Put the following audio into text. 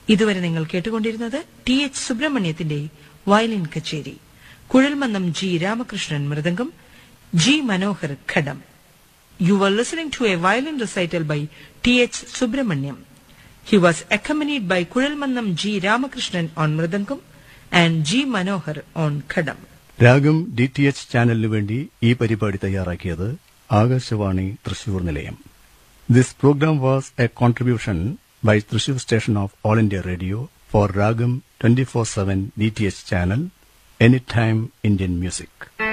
ഇതുവരെ നിങ്ങൾ കേട്ടുകൊണ്ടിരുന്നത് ടി എച്ച് സുബ്രഹ്മണ്യത്തിന്റെ വയലിൻ കച്ചേരി കുഴൽമന്നം ജി രാമകൃഷ്ണൻ മൃദംഗം G Manohar Ghatam You were listening to a violin recital by T.H. Subramaniam. He was accompanied by Kuralmannam G. Ramakrishnan on Mridangam and G. Manohar on Khadam. Raagam D T H ചാനലിനു വേണ്ടി ഈ പരിപാടി തയ്യാറാക്കിയത് ആകാശവാണി തൃശൂർ നിലയം this programme was a contribution by Thrissur station of all India radio for Raagam twenty four seven D T H channel any time Indian music